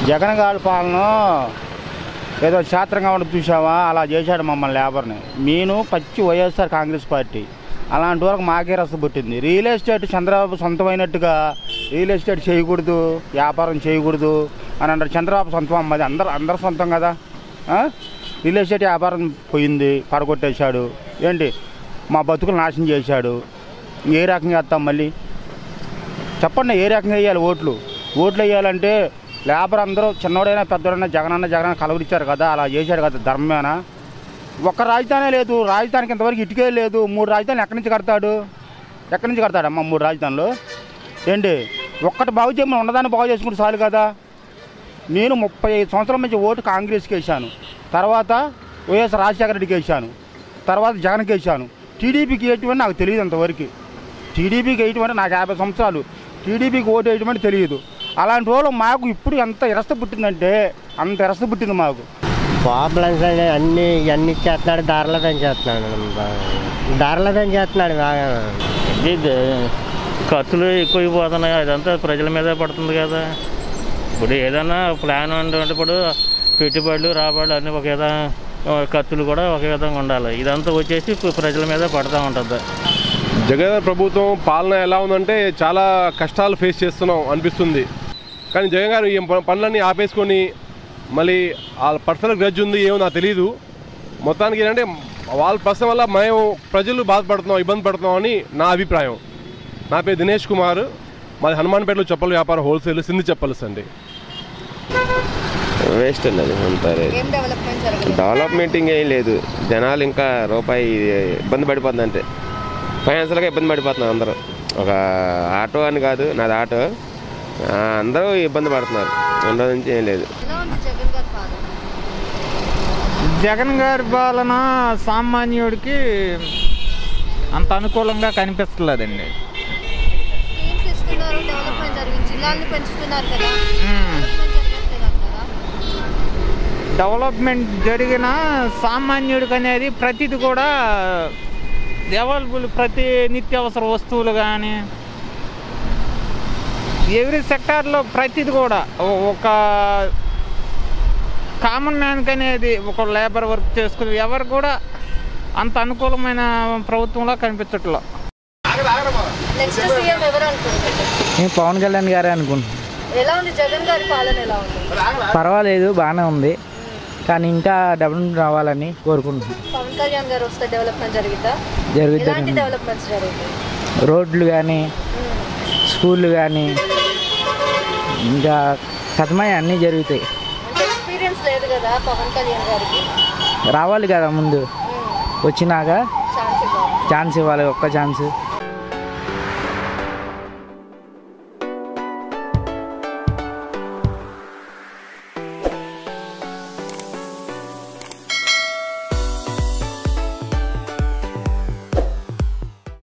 జగన్ గారి పాలన ఏదో క్షేత్రంగా ఉండదు చూసావా అలా చేశాడు మమ్మల్ని లేబర్ని నేను పచ్చి వైఎస్ఆర్ కాంగ్రెస్ పార్టీ అలాంటి వరకు మాకే రస పుట్టింది రియల్ ఎస్టేట్ చంద్రబాబు సొంతమైనట్టుగా రియల్ ఎస్టేట్ చేయకూడదు వ్యాపారం చేయకూడదు అని అంటారు చంద్రబాబు సొంతం అమ్మది అందరు అందరు సొంతం కదా ఆ? రియల్ ఎస్టేట్ వ్యాపారం పోయింది పడగొట్టేశాడు ఏంటి మా బతుకులు నాశనం చేశాడు ఏ రకంగా వేస్తాం మళ్ళీ చెప్పండి ఏ రకంగా వేయాలి ఓట్లు ఓట్లు వేయాలంటే లేబర్ అందరూ చిన్నోడైనా పెద్దోడైనా జగనన్న జగనన్న కలవరిచ్చారు కదా అలా చేశాడు కదా ధర్మేనా ఒక్క రాజధానే లేదు రాజధానికి ఇంతవరకు ఇటుకే లేదు మూడు రాజధానులు ఎక్కడి నుంచి కడతాడు ఎక్కడి నుంచి కడతాడమ్మా మూడు రాజధానులు ఏంటి ఒక్కటి బాగు చేయమని ఉన్నదాన్ని బాగు చేసుకుంటే చాలు కదా నేను ముప్పై ఐదు సంవత్సరాల నుంచి ఓటు కాంగ్రెస్కి వేసాను తర్వాత వైఎస్ రాజశేఖర రెడ్డికి వేసాను తర్వాత జగన్కి వేసాను టీడీపీకి వేయటమని నాకు తెలియదు అంతవరకు టీడీపీకి వేయటం అంటే నాకు యాభై సంవత్సరాలు టీడీపీకి ఓటు వేయటం అంటే తెలియదు అలాంటి వాళ్ళు మాకు ఇప్పుడు ఎంత ఇరస్త పుట్టిందంటే అంత ఇరస్త పుట్టింది మాకు ప్రాబ్లమ్స్ అంటే అన్ని ఇవన్నీ చేస్తున్నాడు ధరల పెంచేస్తున్నాడు బాగా. ధరల పెంచేస్తున్నాడు బాగా ఇది ఖర్చులు ఎక్కువైపోతున్నాయి అదంతా ప్రజల మీదే పడుతుంది కదా ఇప్పుడు ఏదైనా ప్లాన్ అంటే ఇప్పుడు పెట్టుబడులు రాబడులు అన్నీ ఒక విధంగా ఖర్చులు కూడా ఒక విధంగా ఉండాలి ఇదంతా వచ్చేసి ఇప్పుడు ప్రజల మీద పడుతూ ఉంటుంది జగన్ ప్రభుత్వం పాలన ఎలా ఉందంటే చాలా కష్టాలు ఫేస్ చేస్తున్నాం అనిపిస్తుంది కానీ జగన్ గారు ఈ ప- పనులన్నీ ఆపేసుకొని మళ్ళీ వాళ్ళ పర్సనల్ గ్రడ్జ్ ఉంది ఏమో నాకు తెలియదు మొత్తానికి ఏంటంటే వాళ్ళ ప్రశ్న వల్ల మేము ప్రజలు బాధపడుతున్నాం ఇబ్బంది పడుతున్నాం అని నా అభిప్రాయం నా పేరు దినేష్ కుమార్ మాది హనుమాన్పేటలో చెప్పల వ్యాపారం హోల్సేల్ సింధి చెప్పల్స్ అండి వేస్ట్ అండి అది అంతా లేదు. ఏం డెవలప్మెంట్ జరగలేదు డెవలప్మెంట్ ఏం లేదు జనాలు ఇంకా రూపాయి ఇబ్బంది పడిపోతుంది అంటే ఫైనాన్షియల్గా ఇబ్బంది పడిపోతున్నారు అందరూ ఒక ఆటో అని కాదు నాది ఆటో ఆ, అందరూ ఇబ్బంది పడుతున్నారు రెండో నుంచి ఏం లేదు ఎలా ఉంది జగన్ గారి పాలన జగన్ గారి పాలన సామాన్యుడికి అంత అనుకూలంగా కనిపిస్తలేదండి స్కీమ్స్ ఇస్తున్నారు డెవలప్మెంట్ జరిగింది జిల్లాలను పెంచుతున్నారు కదా మ్మ్. డెవలప్మెంట్ జరగట్లేదు అంటారా డెవలప్మెంట్ జరిగిన సామాన్యుడికి అనేది ప్రతిది కూడా అవైలబుల్ ప్రతి నిత్యావసర వస్తువులు కానీ ఎవ్రీ సెక్టార్లో ప్రతిది కూడా ఓ- ఒక కామన్ మ్యాన్కి అనేది ఒక లేబర్ వర్క్ చేసుకుని ఎవరు కూడా అంత అనుకూలమైన ప్రభుత్వంలో కనిపించట్లేదు నెక్స్ట్ సీఎం ఎవరు అనుకుంటున్నారు నేను పవన్ కళ్యాణ్ గారే అనుకుంటున్నాను ఎలా ఉంది జగన్ గారి పాలన ఎలా ఉంది పర్వాలేదు బాగానే ఉంది కానీ ఇంకా డెవలప్మెంట్ రావాలని కోరుకుంటున్నాను పవన్ కళ్యాణ్ గారు వస్తే డెవలప్మెంట్ జరిగిద్దా జరుగుతుంది ఎలాంటి డెవలప్మెంట్స్ జరుగుతాయి రోడ్లు కానీ స్కూళ్ళు కానీ ఇంకా కథమై అన్నీ జరుగుతాయి అంటే ఎక్స్పీరియన్స్ లేదు కదా పవన్ కళ్యాణ్ గారికి రావాలి కదా ముందు వచ్చినాక ఛాన్స్ ఇవ్వాలి ఛాన్స్ ఇవ్వాలి ఒక్క ఛాన్స్